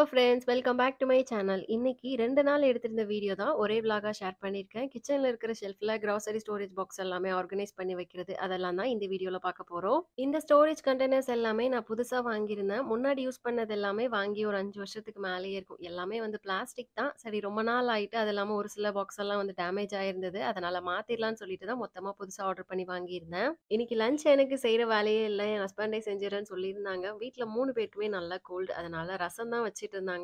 Hello friends welcome back to my channel. இன்னைக்கு 2 நாள் எடுத்திருந்த video தான் ஒரே விளாகா ஷேர் பண்ணியிருக்கேன். கிச்சன்ல இருக்கிற ஷெல்ஃப்ல கிராசரி ஸ்டோரேஜ் பாக்ஸ் எல்லாமே ஆர்கனைஸ் பண்ணி வைக்கிறது. அதெல்லாம் தான் இந்த வீடியோல பார்க்க போறோம். இந்த ஸ்டோரேஜ் கண்டெய்னர்ஸ் எல்லாமே நான் புதுசா வாங்கியிருந்தேன். முன்னாடி யூஸ் பண்ணது எல்லாமே வாங்கி ஒரு 5 வருஷத்துக்கு மேலேயே இருக்கும். எல்லாமே வந்து பிளாஸ்டிக் தான். சரி ரொம்ப நாள் ஆயிட்டு அது இல்லாம ஒரு சில பாக்ஸ் எல்லாம் வந்து டேமேஜ் ஆயிருந்தது. அதனால மாத்திரலாம்னு சொல்லிட்டு தான் மொத்தமா புதுசா ஆர்டர் பண்ணி வாங்கியிருந்தேன். இன்னைக்கு லஞ்ச் எனக்கு செய்ற வேலையே இல்ல. என் ஹஸ்பண்டே செஞ்சுறேன்னு சொல்லியிருந்தாங்க. வீட்ல 3 பேருக்குமே நல்லா கோல்டு. அதனால ரசம் தான் வச்சுட்டு இருந்தாங்க.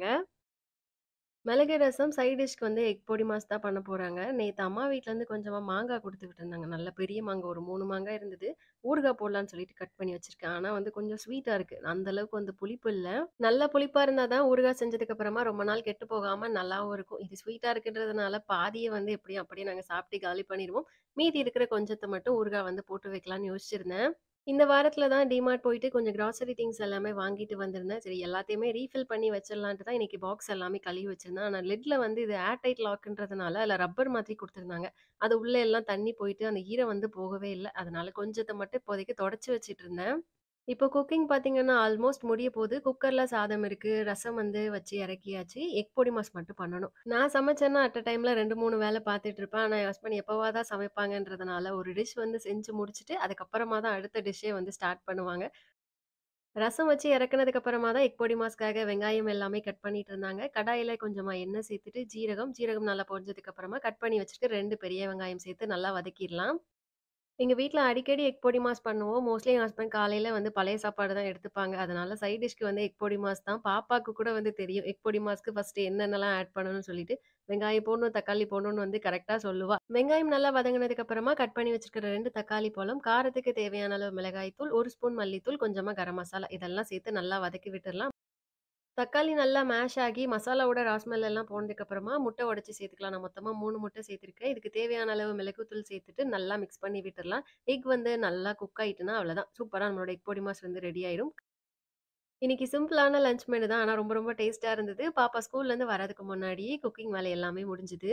மிளகு ரசம் சைட் டிஷ்க்கு வந்து எக் பொடி மாஸ் தான் பண்ண போறாங்க. நேத்து அம்மா வீட்லருந்து கொஞ்சமா மாங்கா குடுத்து விட்டுருந்தாங்க. நல்ல பெரிய மாங்கா ஒரு 3 மாங்கா இருந்தது. ஊறுகாய் போடலான்னு சொல்லிட்டு கட் பண்ணி வச்சிருக்கேன். ஆனா வந்து கொஞ்சம் ஸ்வீட்டா இருக்கு. அந்த அளவுக்கு வந்து புளிப்பு இல்ல. நல்ல புளிப்பா இருந்தா தான் ஊறுகாய் செஞ்சதுக்கு அப்புறமா ரொம்ப நாள் கெட்டு போகாம நல்லாவும் இருக்கும். இது ஸ்வீட்டா இருக்குன்றதுனால பாதிய வந்து எப்படியும் அப்படியே நாங்க சாப்பிட்டு காலி பண்ணிருவோம். மீதி இருக்கிற கொஞ்சத்த மட்டும் ஊறுகாய் வந்து போட்டு வைக்கலான்னு யோசிச்சிருந்தேன். இந்த வாரத்துல தான் டிமார்ட் போயிட்டு கொஞ்சம் கிராசரி திங்ஸ் எல்லாமே வாங்கிட்டு வந்திருந்தேன். சரி எல்லாத்தையுமே ரீஃபில் பண்ணி வச்சிடலான்ட்டு தான் இன்னைக்கு பாக்ஸ் எல்லாமே கழுவி வச்சிருந்தேன். ஆனா லிட்ல வந்து இது ஏர் டைட் லாக்ன்றதுனால அதுல ரப்பர் மாதிரி குடுத்துருந்தாங்க. அது உள்ள எல்லாம் தண்ணி போயிட்டு அந்த ஈரம் வந்து போகவே இல்ல. அதனால கொஞ்சத்த மட்டும் இப்போதைக்கு தொடச்சு வச்சுட்டு இருந்தேன். இப்போ குக்கிங் பார்த்தீங்கன்னா, ஆல்மோஸ்ட் முடிய போது. குக்கர்ல சாதம் இருக்கு. ரசம் வந்து வச்சு இறக்கியாச்சு. எக் பொடி மாஸ் மட்டும் பண்ணணும். நான் சமைச்சேன்னா அட் அ டைம்ல 2, 3 வேலை பார்த்துட்டு இருப்பேன். ஆனா என் ஹஸ்பண்ட் எப்பவா தான் சமைப்பாங்கன்றதுனால ஒரு டிஷ் வந்து செஞ்சு முடிச்சுட்டு, அதுக்கப்புறமா தான் அடுத்த டிஷ்ஷே வந்து ஸ்டார்ட் பண்ணுவாங்க. ரசம் வச்சு இறக்குனதுக்கு அப்புறமா தான் எக் பொடி மாஸ்க்காக வெங்காயம் எல்லாமே கட் பண்ணிட்டு இருந்தாங்க. கடாயில கொஞ்சமா எண்ணெய் சேர்த்துட்டு ஜீரகம், ஜீரகம் நல்லா பொரிஞ்சதுக்கு அப்புறமா கட் பண்ணி வச்சுட்டு 2 பெரிய வெங்காயம் சேர்த்து நல்லா வதக்கிடலாம். எங்க வீட்ல அடிக்கடி எக் பொடி மாஸ் பண்ணுவோம். மோஸ்ட்லி என் ஹஸ்பண்ட் காலையில வந்து பழைய சாப்பாடு தான் எடுத்துப்பாங்க. அதனால சைட் டிஷ்க்கு வந்து எக் பொடி மாஸ் தான். பாப்பாக்கு கூட வந்து தெரியும். எக் பொடி மாஸ்க்கு ஃபர்ஸ்ட் என்னென்னலாம் ஆட் பண்ணணும்னு சொல்லிட்டு, வெங்காயம் போடணும், தக்காளி போடணும்னு வந்து கரெக்ட்டா சொல்லுவா. வெங்காயம் நல்லா வதங்குனதுக்கு அப்புறமா கட் பண்ணி வச்சிருக்கிற 2 தக்காளி பழம், காரத்துக்கு தேவையான அளவு மிளகாய் தூள், 1 ஸ்பூன் மல்லித்தூள், கொஞ்சமா கரம் மசாலா இதெல்லாம் சேர்த்து நல்லா வதக்கி விட்டுறலாம். தக்காளி நல்லா மேஷ் ஆகி மசாலாவோட ரா ஸ்மெல் எல்லாம் போனதுக்கு அப்புறமா முட்டை உடைச்சு சேர்த்துக்கலாம். நான் மொத்தமா 3 முட்டை சேர்த்துருக்கேன். இதுக்கு தேவையான அளவு மிளகுத்தூள் சேர்த்துட்டு நல்லா மிக்ஸ் பண்ணி விட்டுறலாம். எக் வந்து நல்லா குக் ஆயிட்டுனா அவ்வளோதான். சூப்பரா நம்மளோட எக் பொடி மாஸ் வந்து ரெடி ஆயிடும். இன்னைக்கு சிம்பிளான லஞ்ச் மெனு தான். ஆனா ரொம்ப ரொம்ப டேஸ்ட்டா இருந்தது. பாப்பா ஸ்கூல்லேருந்து வரதுக்கு முன்னாடியே குக்கிங் வேலை எல்லாமே முடிஞ்சுது.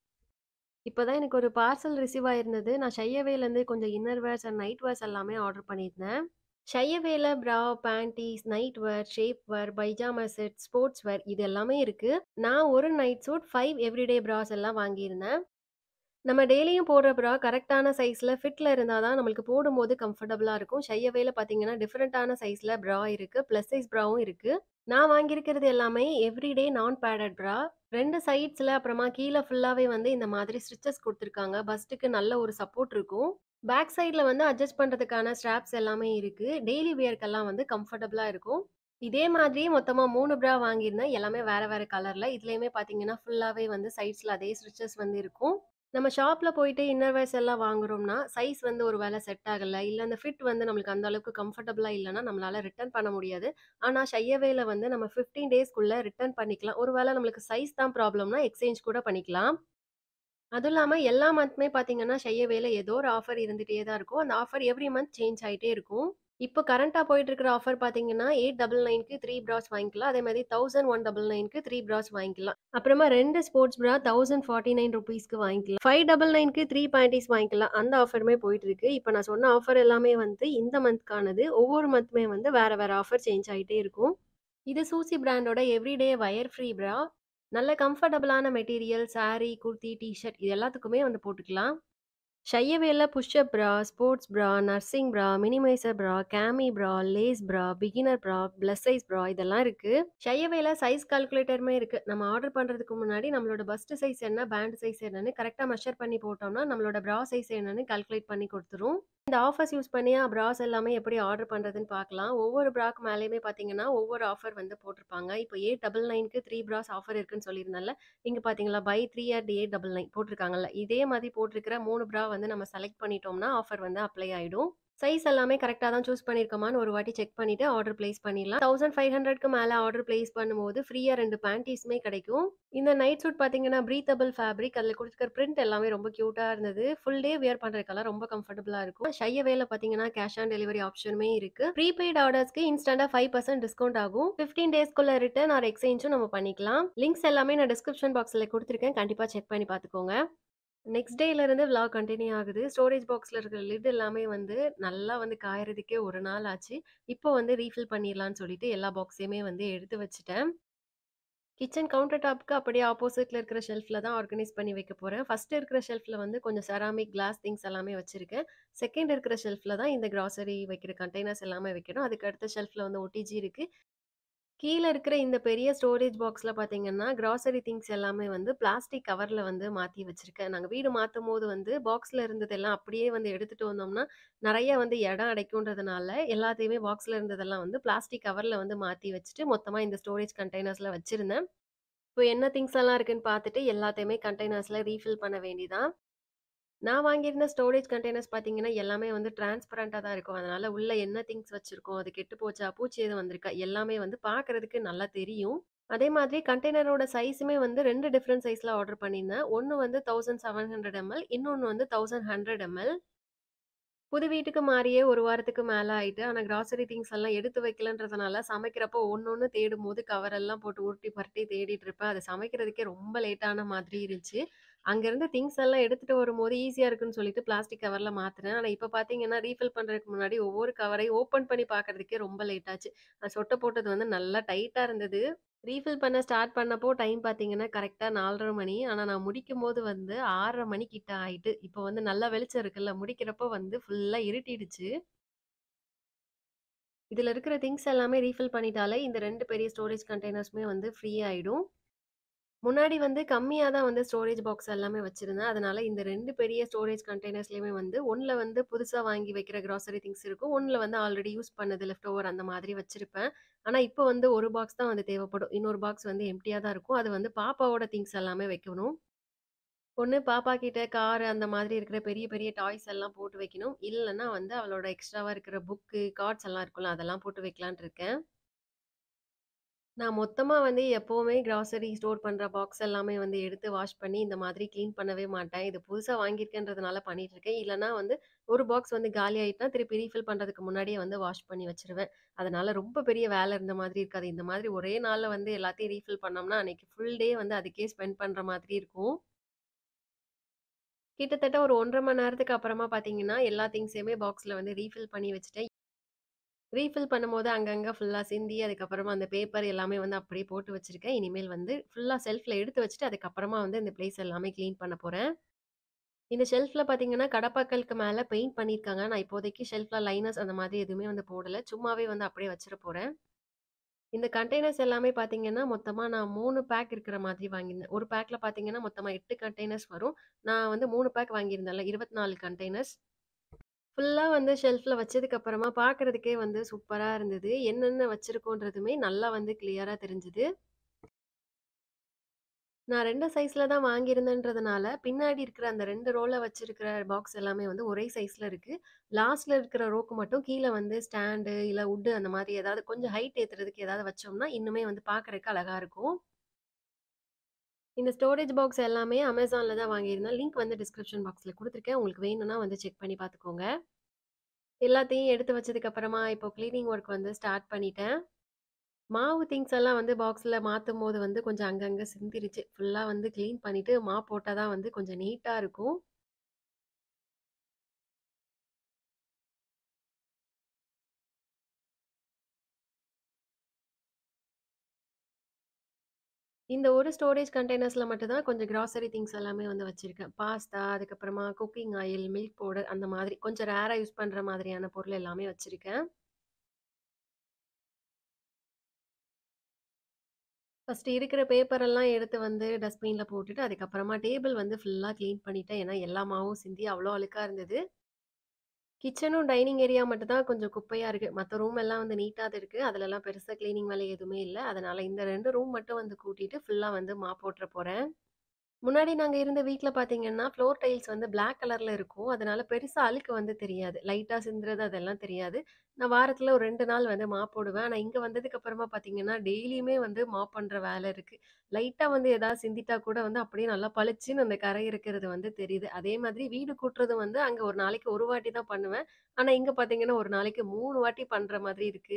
இப்பதான் எனக்கு ஒரு பார்சல் ரிசீவ் ஆயிருந்தது. நான் ஷையவேலேருந்து கொஞ்சம் inner wear and night wear எல்லாமே ஆர்டர் பண்ணியிருந்தேன். ஷையவேல bra, panties, night wear, shape wear, pyjama set, sports wear இது எல்லாமே இருக்கு. நான் ஒரு நைட் சூட், 5 எவ்ரிடே ப்ராஸ் எல்லாம் வாங்கியிருந்தேன். நம்ம டெய்லியும் போடுற ப்ரா கரெக்ட்டான சைஸ்ல ஃபிட்ல இருந்தா தான் நம்மளுக்கு போடும்போது கம்ஃபர்டபுளா இருக்கும். ஷையவேல பார்த்தீங்கன்னா, டிஃபரண்டான சைஸ்ல ப்ரா இருக்கு. பிளஸ் சைஸ் ப்ராவும் இருக்கு. நான் வாங்கியிருக்கிறது எல்லாமே எவ்ரிடே நான் பேடட் ப்ரா. 2 சைட்ஸ்ல அப்புறமா கீழ ஃபுல்லாவே வந்து இந்த மாதிரி ஸ்டிச்சஸ் குடுத்துருக்காங்க. பஸ்ட்டுக்கு நல்ல ஒரு சப்போர்ட் இருக்கும். பேக் சைட்ல வந்து அட்ஜஸ்ட் பண்றதுக்கான ஸ்ட்ராப்ஸ் எல்லாமே இருக்கு. டெய்லி வியர்க்கெல்லாம் வந்து கம்ஃபர்டபுளா இருக்கும். இதே மாதிரியே மொத்தமா 3 ப்ரா வாங்கியிருந்தேன். எல்லாமே வேற வேற கலர்ல. இதுலயுமே பார்த்தீங்கன்னா, ஃபுல்லாவே வந்து சைட்ஸ்ல அதே ஸ்டிச்சஸ் வந்து இருக்கும். நம்ம ஷாப்ல போயிட்டு இன்னர் வேர்ஸ் எல்லாம் வாங்குறோம்னா, சைஸ் வந்து ஒரு வேள செட் ஆகல, இல்ல அந்த ஃபிட் வந்து நம்மளுக்கு அந்த அளவுக்கு கம்ஃபர்டபுளா இல்லன்னா, நம்மளால ரிட்டர்ன் பண்ண முடியாது. ஆனா ஷையவேல வந்து நம்ம 15 டேஸ்க்குள்ள ரிட்டர்ன் பண்ணிக்கலாம். ஒரு வேள நம்மளுக்கு சைஸ் தான் ப்ராப்ளம்னா, எக்ஸ்சேஞ்ச் கூட பண்ணிக்கலாம். அதுவும் இல்லாம எல்லா மந்த்துமே பார்த்தீங்கன்னா, ஷையவேல ஏதோ ஒரு ஆஃபர் இருந்துட்டே தான் இருக்கும். அந்த ஆஃபர் எவ்ரி மந்த் சேஞ்ச் ஆயிட்டே இருக்கும். இப்போ கரண்ட்டா போயிட்டு இருக்கிற ஆஃபர் பார்த்தீங்கன்னா, 899க்கு 3 ப்ராஸ் வாங்கிக்கலாம். அதே மாரி 1199க்கு 3 ப்ராஸ் வாங்கிக்கலாம். அப்புறமா 2 ஸ்போர்ட்ஸ் ப்ரா ₹1049க்கு வாங்கிக்கலாம். 599க்கு 3 பேண்டீஸ் வாங்கிக்கலாம். அந்த ஆஃபருமே போயிட்டு இருக்கு. இப்ப நான் சொன்ன ஆஃபர் எல்லாமே வந்து இந்த மந்த்க்கானது. ஒவ்வொரு மந்த்துமே வந்து வேற வேற ஆஃபர் சேஞ்ச் ஆயிட்டே இருக்கும். இது சூசி பிராண்டோட எவ்ரிடே வயர் ஃப்ரீ ப்ரா. நல்ல கம்ஃபர்டபுளான material, sari, kurti, T shirt இது எல்லாத்துக்குமே வந்து போட்டுக்கலாம். ஷையவேல புஷ் அப் ப்ரா, ஸ்போர்ட்ஸ் ப்ரா, நர்சிங் ப்ரா, மினிமைசர் ப்ரா, கேமி ப்ரா, லேஸ் ப்ரா, பிகினர் ப்ரா, பிளஸ் சைஸ் ப்ரா இதெல்லாம் இருக்கு. ஷையவேல சைஸ் கால்குலேட்டருமே இருக்கு. நம்ம ஆர்டர் பண்றதுக்கு முன்னாடி நம்மளோட பஸ்ட் சைஸ் என்ன, பேண்ட் சைஸ் என்னன்னு கரெக்ட்டா மெஷர் பண்ணி போட்டோம்னா, நம்மளோட ப்ரா சைஸ் என்னன்னு கால்குலேட் பண்ணி குடுத்துரும். இந்த ஆஃபர்ஸ் யூஸ் பண்ணி ப்ராஸ் எல்லாமே எப்படி ஆர்டர் பண்றதுன்னு பார்க்கலாம். ஒவ்வொரு ப்ராக்கு மேலயுமே பார்த்தீங்கன்னா, ஒவ்வொரு ஆஃபர் வந்து போட்டிருப்பாங்க. இப்போ 899க்கு 3 ப்ராஸ் ஆஃபர் இருக்குன்னு சொல்லியிருந்தேன்ல. இங்க பார்த்தீங்களா, பை 3 அட் 899 போட்டிருக்காங்கல்ல. இதே மாதிரி போட்டிருக்கிற 3 ப்ரா வந்து நம்ம செலக்ட் பண்ணிட்டோம்னா, ஆஃபர் வந்து அப்ளை ஆயிடும். சைஸ் எல்லாமே கரெக்ட்டா தான் சூஸ் பண்ணியிருக்கோமான்னு ஒரு வாட்டி செக் பண்ணிட்டு ஆர்டர் பிளேஸ் பண்ணிடலாம். 1500க்கு மேல ஆர்டர் பிளேஸ் பண்ணும்போது ஃப்ரீயா 2 பேண்டீஸுமே கிடைக்கும். இந்த நைட் சூட் பார்த்தீங்கன்னா, பிரீத்தபிள் ஃபேப்ரிக். அதுல குடுத்துருக்கிற பிரிண்ட் எல்லாமே ரொம்ப கியூட்டா இருந்தது. ஃபுல் டே வியர் பண்றதுக்கெல்லாம் ரொம்ப கம்ஃபர்டபுளா இருக்கும். ஷையவேல பார்த்தீங்கன்னா, கேஷ் ஆன் டெலிவரி ஆப்ஷனுமே இருக்கு. ப்ரீபெய்ட் ஆர்டர்ஸ்க்கு இன்ஸ்டன்ட்டா 5% டிஸ்கவுண்ட் ஆகும். 15 டேஸ்க்குள்ள ரிட்டர்ன் ஆர் எக்ஸ்சேஞ்சும் நம்ம பண்ணிக்கலாம். லிங்க்ஸ் எல்லாமே நான் டிஸ்கிரிப்ஷன் பாக்ஸ்ல குடுத்துருக்கேன். கண்டிப்பா செக் பண்ணி பார்த்துக்கோங்க. நெக்ஸ்ட் டேல இருந்து விளாக் கன்டின்யூ ஆகுது. ஸ்டோரேஜ் பாக்ஸ்ல இருக்கிற லிட் எல்லாமே வந்து நல்லா வந்து காயறதுக்கே 1 நாள் ஆச்சு. இப்போ வந்து ரீஃபில் பண்ணிடலான்னு சொல்லிட்டு எல்லா பாக்ஸையுமே வந்து எடுத்து வச்சுட்டேன். கிச்சன் கவுண்டர் டாப்க்கு அப்படியே ஆப்போசிட்ல இருக்கிற ஷெல்ஃப்ல தான் ஆர்கனைஸ் பண்ணி வைக்க போறேன். ஃபர்ஸ்ட் இருக்கிற ஷெல்ஃப்ல வந்து கொஞ்சம் செராமிக், கிளாஸ் திங்ஸ் எல்லாமே வச்சிருக்கேன். செகண்ட் இருக்கிற ஷெல்ஃப்ல தான் இந்த கிராசரி வைக்கிற கண்டெய்னர்ஸ் எல்லாமே வைக்கணும். அதுக்கு அடுத்த ஷெல்ஃப்ல வந்து ஒடிஜி இருக்கு. கீழ இருக்கிற இந்த பெரிய ஸ்டோரேஜ் பாக்ஸ்ல பார்த்தீங்கன்னா, கிராசரி திங்ஸ் எல்லாமே வந்து பிளாஸ்டிக் கவர்ல வந்து மாத்தி வச்சிருக்கேன். நாங்க வீடு மாத்தும்போது வந்து பாக்ஸ்ல இருந்ததெல்லாம் அப்படியே வந்து எடுத்துட்டு வந்தோம்னா, நெறைய வந்து இடம் அடைக்குன்றதுனால, எல்லாத்தையுமே பாக்ஸ்ல இருந்ததெல்லாம் வந்து பிளாஸ்டிக் கவர்ல வந்து மாத்தி வச்சுட்டு, மொத்தமா இந்த ஸ்டோரேஜ் கண்டெய்னர்ஸ்ல வச்சிருந்தேன். இப்போ என்ன திங்ஸ் எல்லாம் இருக்குன்னு பார்த்துட்டு, எல்லாத்தையுமே கண்டெய்னர்ஸ்ல ரீஃபில் பண்ண வேண்டியதான். நான் வாங்கியிருந்த ஸ்டோரேஜ் கண்டெய்னர்ஸ் பார்த்தீங்கன்னா, எல்லாமே வந்து டிரான்ஸ்பரன்ட்டா தான் இருக்கும். அதனால உள்ள என்ன திங்ஸ் வச்சிருக்கோம், அது கெட்டு போச்சா, பூச்சி எதுவும் வந்திருக்கா, எல்லாமே வந்து பார்க்கறதுக்கு நல்லா தெரியும். அதே மாதிரி கண்டெய்னரோட சைஸுமே வந்து 2 டிஃபரெண்ட் சைஸ்ல ஆர்டர் பண்ணியிருந்தேன். ஒண்ணு வந்து 1700 எம்எல், இன்னொன்னு வந்து 1100 எம்எல். புது வீட்டுக்கு மாறியே 1 வாரத்துக்கு மேல ஆயிட்டு. ஆனா கிராசரி திங்ஸ் எல்லாம் எடுத்து வைக்கலன்றதுனால, சமைக்கிறப்போ ஒண்ணொண்ணு தேடும்போது கவர் எல்லாம் போட்டு உருட்டி பரட்டி தேடிட்டு இருப்பேன். அது சமைக்கிறதுக்கே ரொம்ப லேட்டான மாதிரி இருந்துச்சு. அங்கருந்து திங்ஸ் எல்லாம் எடுத்துட்டு வரும்போது ஈஸியா இருக்குன்னு சொல்லிட்டு பிளாஸ்டிக் கவர்ல மாத்துனேன். ஆனா இப்ப பார்த்தீங்கன்னா, ரீஃபில் பண்றதுக்கு முன்னாடி ஒவ்வொரு கவரையும் ஓப்பன் பண்ணி பார்க்கறதுக்கே ரொம்ப லேட் ஆச்சு. நான் சொட்ட போட்டது வந்து நல்லா டைட்டா இருந்தது. ரீஃபில் பண்ண ஸ்டார்ட் பண்ணப்போ டைம் பார்த்தீங்கன்னா, கரெக்ட்டா 4:30 மணி. ஆனா நான் முடிக்கும்போது வந்து 6:30 மணி கிட்ட ஆயிட்டு. இப்போ வந்து நல்லா வெளிச்சம் இருக்குல்ல, முடிக்கிறப்போ வந்து ஃபுல்லா இருட்டிடுச்சு. இதுல இருக்கிற திங்ஸ் எல்லாமே ரீஃபில் பண்ணிட்டாலே, இந்த 2 பெரிய ஸ்டோரேஜ் கண்டெய்னர்ஸுமே வந்து ஃப்ரீ ஆயிடும். முன்னாடி வந்து கம்மியா தான் வந்து ஸ்டோரேஜ் பாக்ஸ் எல்லாமே வச்சிருந்தேன். அதனால இந்த 2 பெரிய ஸ்டோரேஜ் கண்டெய்னர்ஸ்லயுமே வந்து, ஒண்ணுல வந்து புதுசா வாங்கி வைக்கிற கிராசரி திங்ஸ் இருக்கும். ஒண்ணுல வந்து ஆல்ரெடி யூஸ் பண்ணது லெஃப்ட் ஓவர் அந்த மாதிரி வச்சிருப்பேன். ஆனா இப்ப வந்து 1 பாக்ஸ் தான் வந்து தேவைப்படும். இன்னொரு பாக்ஸ் வந்து எம்ப்டியா தான் இருக்கும். அது வந்து பாப்பாவோட திங்ஸ் எல்லாமே வைக்கணும். ஒண்ணு பாப்பா கிட்ட கார் அந்த மாதிரி இருக்கிற பெரிய பெரிய டாய்ஸ் எல்லாம் போட்டு வைக்கணும். இல்லன்னா வந்து அவளோட எக்ஸ்ட்ராவா இருக்கிற புக்கு, கார்ட்ஸ் எல்லாம் இருக்கும்ல, அதெல்லாம் போட்டு வைக்கலான்ட்டு இருக்கேன். நான் மொத்தமா வந்து எப்பவுமே கிராசரி ஸ்டோர் பண்ற பாக்ஸ் எல்லாமே வந்து எடுத்து வாஷ் பண்ணி இந்த மாதிரி கிளீன் பண்ணவே மாட்டேன். இது புதுசா வாங்கியிருக்கேன்றதுனால பண்ணிட்டு இருக்கேன். இல்லன்னா வந்து ஒரு பாக்ஸ் வந்து காலி ஆயிட்டுனா, திருப்பி ரீஃபில் பண்றதுக்கு முன்னாடியே வந்து வாஷ் பண்ணி வச்சுருவேன். அதனால ரொம்ப பெரிய வேலை இருந்த மாதிரி இருக்காது. இந்த மாதிரி ஒரே நாள்ல வந்து எல்லாத்தையும் ரீஃபில் பண்ணோம்னா, அன்னைக்கு ஃபுல் டே வந்து அதுக்கே ஸ்பெண்ட் பண்ற மாதிரி இருக்கும். கிட்டத்தட்ட ஒரு 1 1/2 மணி நேரத்துக்கு அப்புறமா பார்த்தீங்கன்னா, எல்லா திங்ஸையுமே பாக்ஸ்ல வந்து ரீஃபில் பண்ணி வச்சுட்டேன். ரீஃபில் பண்ணும்போது அங்கங்க ஃபுல்லா சிந்தி, அதுக்கப்புறமா அந்த பேப்பர் எல்லாமே வந்து அப்படியே போட்டு வச்சிருக்கேன். இனிமேல் வந்து ஃபுல்லா ஷெல்ஃப்ல எடுத்து வச்சுட்டு, அதுக்கப்புறமா வந்து இந்த பிளேஸ் எல்லாமே கிளீன் பண்ண போறேன். இந்த ஷெல்ஃப்ல பார்த்தீங்கன்னா, கடப்பாக்கலுக்கு மேல பெயிண்ட் பண்ணியிருக்காங்க. நான் இப்போதைக்கு ஷெல்ஃப்ல லைனர்ஸ் அந்த மாதிரி எதுவுமே வந்து போடல. சும்மாவே வந்து அப்படியே வச்சிட போறேன். இந்த கண்டெய்னர்ஸ் எல்லாமே பார்த்தீங்கன்னா, மொத்தமா நான் 3 பேக் இருக்கிற மாதிரி வாங்கியிருந்தேன். ஒரு பேக்ல பார்த்தீங்கன்னா, மொத்தமா 8 கண்டெய்னர்ஸ் வரும். நான் வந்து 3 பேக் வாங்கியிருந்தேன்ல, 24 கண்டெய்னர்ஸ். ஃபுல்லா வந்து ஷெல்ஃப்ல வச்சதுக்கு அப்புறமா பார்க்கறதுக்கே வந்து சூப்பரா இருந்தது. என்னென்ன வச்சிருக்கோன்றதுமே நல்லா வந்து கிளியரா தெரிஞ்சது. நான் 2 சைஸ்ல தான் வாங்கியிருந்தேன்றதுனால, பின்னாடி இருக்கிற அந்த 2 ரோல வச்சிருக்கிற பாக்ஸ் எல்லாமே வந்து ஒரே சைஸ்ல இருக்கு. லாஸ்ட்ல இருக்கிற ரோக்கு மட்டும் கீழ வந்து ஸ்டாண்டு, இல்ல வுட் அந்த மாதிரி ஏதாவது கொஞ்சம் ஹைட் ஏத்துறதுக்கு ஏதாவது வச்சோம்னா, இன்னுமே வந்து பார்க்கறதுக்கு அழகா இருக்கும். இந்த ஸ்டோரேஜ் பாக்ஸ் எல்லாமே Amazonல தான் வாங்கியிருந்தேன். லிங்க் வந்து டிஸ்கிரிப்ஷன் பாக்ஸ்ல குடுத்துருக்கேன். உங்களுக்கு வேணும்னா வந்து செக் பண்ணி பார்த்துக்கோங்க. எல்லாத்தையும் எடுத்து வச்சதுக்கு அப்புறமா, இப்போ கிளீனிங் ஒர்க் வந்து ஸ்டார்ட் பண்ணிட்டேன். மாவு திங்ஸ் எல்லாம் வந்து பாக்ஸ்ல மாத்தும்போது வந்து கொஞ்சம் அங்கங்க சிந்திருச்சு. ஃபுல்லா வந்து கிளீன் பண்ணிட்டு மாப் போட்டா தான் வந்து கொஞ்சம் நீட்டா இருக்கும். இந்த ஒரு ஸ்டோரேஜ் கண்டெய்னர்ஸ்ல மட்டும் தான் கொஞ்சம் கிராசரி திங்ஸ் எல்லாமே வந்து வச்சிருக்கேன். பாஸ்தா, அதுக்கப்புறமா குக்கிங் ஆயில், மில்க் பவுடர் அந்த மாதிரி கொஞ்சம் ரேரா யூஸ் பண்ற மாதிரியான பொருள் எல்லாமே வச்சிருக்கேன். ஃபர்ஸ்ட் இருக்கிற பேப்பர் எல்லாம் எடுத்து வந்து டஸ்ட்பின்ல போட்டுட்டு, அதுக்கப்புறமா டேபிள் வந்து ஃபுல்லா கிளீன் பண்ணிட்டேன். ஏன்னா, எல்லா மாவும் சிந்தி அவ்ளோ அழுக்கா இருந்தது. கிச்சனும், டைனிங் ஏரியா மட்டும் தான் கொஞ்சம் குப்பையா இருக்கு. மத்த ரூம் எல்லாம் வந்து நீட்டா தான் இருக்கு. அதுலலாம் பெருசா கிளீனிங் வேலை எதுவுமே இல்ல. அதனால இந்த 2 ரூம் மட்டும் வந்து கூட்டிட்டு ஃபுல்லா வந்து மாப் போட்டுற போறேன். முன்னாடி நாங்க இருந்த வீட்ல பார்த்தீங்கன்னா, ஃப்ளோர் டைல்ஸ் வந்து பிளாக் கலர்ல இருக்கும். அதனால பெருசா அழுக்கு வந்து தெரியாது. லைட்டா சிந்துறது அதெல்லாம் தெரியாது. நான் வாரத்துல ஒரு 2 நாள் வந்து மாப் போடுவேன். ஆனா இங்க வந்ததுக்கு அப்புறமா பார்த்தீங்கன்னா, டெய்லியுமே வந்து மாப் பண்ற வேலை இருக்கு. லைட்டா வந்து ஏதாவது சிந்திட்டா கூட வந்து அப்படியே நல்லா பளிச்சுன்னு அந்த கரை இருக்கிறது வந்து தெரியுது. அதே மாதிரி வீடு கூட்டுறதும் வந்து அங்க ஒரு நாளைக்கு ஒரு வாட்டி தான் பண்ணுவேன். ஆனா இங்க பார்த்தீங்கன்னா, ஒரு நாளைக்கு 3 வாட்டி பண்ற மாதிரி இருக்கு.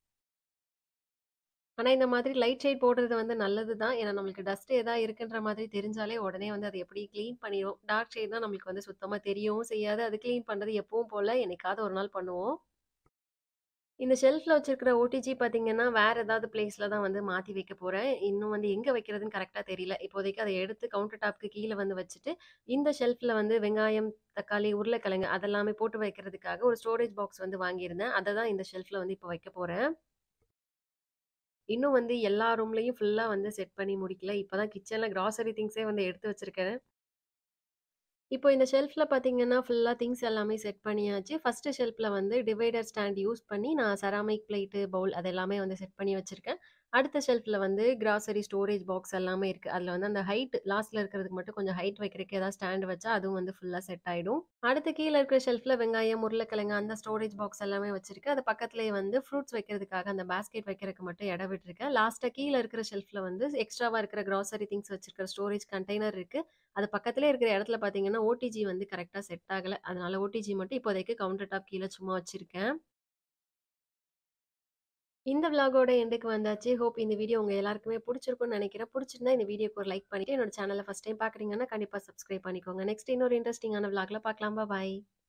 ஆனா இந்த மாதிரி லைட் ஷேட் போடுறது வந்து நல்லது தான். ஏன்னா நம்மளுக்கு டஸ்ட் ஏதா இருக்குன்ற மாதிரி தெரிஞ்சாலே உடனே வந்து அத எப்படி கிளீன் பண்ணிரும். டார்க் ஷேட் தான் நம்மளுக்கு வந்து சுத்தமா தெரியவும் செய்யாது. அது கிளீன் பண்றது எப்பவும் போல என்னைக்காவது ஒரு நாள் பண்ணுவோம். இந்த ஷெல்ஃப்ல வச்சிருக்கிற ஓடிஜி பார்த்தீங்கன்னா, வேற ஏதாவது பிளேஸ்ல தான் வந்து மாத்தி வைக்க போறேன். இன்னும் வந்து எங்க வைக்கிறதுன்னு கரெக்ட்டா தெரியல. இப்போதைக்கு அத எடுத்து கவுண்டர் டாப்க்கு கீழ வந்து வச்சுட்டு, இந்த ஷெல்ஃப்ல வந்து வெங்காயம், தக்காளி, உருளைக்கிழங்கு அதெல்லாமே போட்டு வைக்கிறதுக்காக ஒரு ஸ்டோரேஜ் பாக்ஸ் வந்து வாங்கியிருந்தேன். அத தான் இந்த ஷெல்ஃப்ல வந்து இப்போ வைக்க போறேன். இன்னும் வந்து எல்லா ரூம்லயும் ஃபுல்லா வந்து செட் பண்ணி முடிக்கல. இப்ப தான் கிச்சன்ல கிராசரி திங்ஸே வந்து எடுத்து வச்சிருக்கேன். இப்போ இந்த ஷெல்ஃப்ல பார்த்தீங்கன்னா, ஃபுல்லா திங்ஸ் எல்லாமே செட் பண்ணியாச்சு. ஃபர்ஸ்ட்டு ஷெல்ஃப்ல வந்து டிவைடர் ஸ்டாண்ட் யூஸ் பண்ணி நான் செராமிக் பிளேட்டு, பவுல் அது எல்லாமே வந்து செட் பண்ணி வச்சிருக்கேன். அடுத்த ஷெல்ஃப்ல வந்து கிராசரி ஸ்டோரேஜ் பாக்ஸ் எல்லாமே இருக்கு. அதுல வந்து அந்த ஹைட் லாஸ்ட்ல இருக்கிறதுக்கு மட்டும் கொஞ்சம் ஹைட் வைக்கிறதுக்கு ஏதாவது ஸ்டாண்ட் வச்சா அதுவும் வந்து ஃபுல்லா செட் ஆயிடும். அடுத்து கீழ இருக்கிற ஷெல்ஃப்ல வெங்காயம், உருளைக்கிழங்கு அந்த ஸ்டோரேஜ் பாக்ஸ் எல்லாமே வச்சிருக்கேன். அது பக்கத்திலேயே வந்து ஃப்ரூட்ஸ் வைக்கிறதுக்காக அந்த பாஸ்கெட் வைக்கிறதுக்கு மட்டும் இடம் விட்டுருக்கேன். லாஸ்ட்டா கீழ இருக்கிற ஷெல்ஃப்ல வந்து எக்ஸ்ட்ராவா இருக்கிற கிராசரி திங்ஸ் வச்சிருக்கிற ஸ்டோரேஜ் கண்டெய்னர் இருக்கு. அது பக்கத்திலேயே இருக்கிற இடத்துல பார்த்தீங்கன்னா, ஓடிஜி வந்து கரெக்ட்டா செட் ஆகல. அதனால ஓடிஜி மட்டும் இப்போதைக்கு கவுண்டர் டாப் கீழ சும்மா வச்சிருக்கேன். இந்த விளாகோட எண்டுக்கு வந்தாச்சு. ஹோப் இந்த வீடியோ உங்க எல்லாருக்குமே புடிச்சிருக்கும்னு நெனைக்கிறேன். புடிச்சிருந்தா இந்த வீடியோக்கு ஒரு லைக் பண்ணிட்டு, என்னோட சேனல ஃபர்ஸ்ட் டைம் பார்க்குறீங்கன்னா, கண்டிப்பா சப்ஸ்கிரைப் பண்ணிக்கோங்க. நெக்ஸ்ட் இன்னொரு இன்ட்ரஸ்டிங்கான விளாக்ல பார்க்கலாம். பாய்.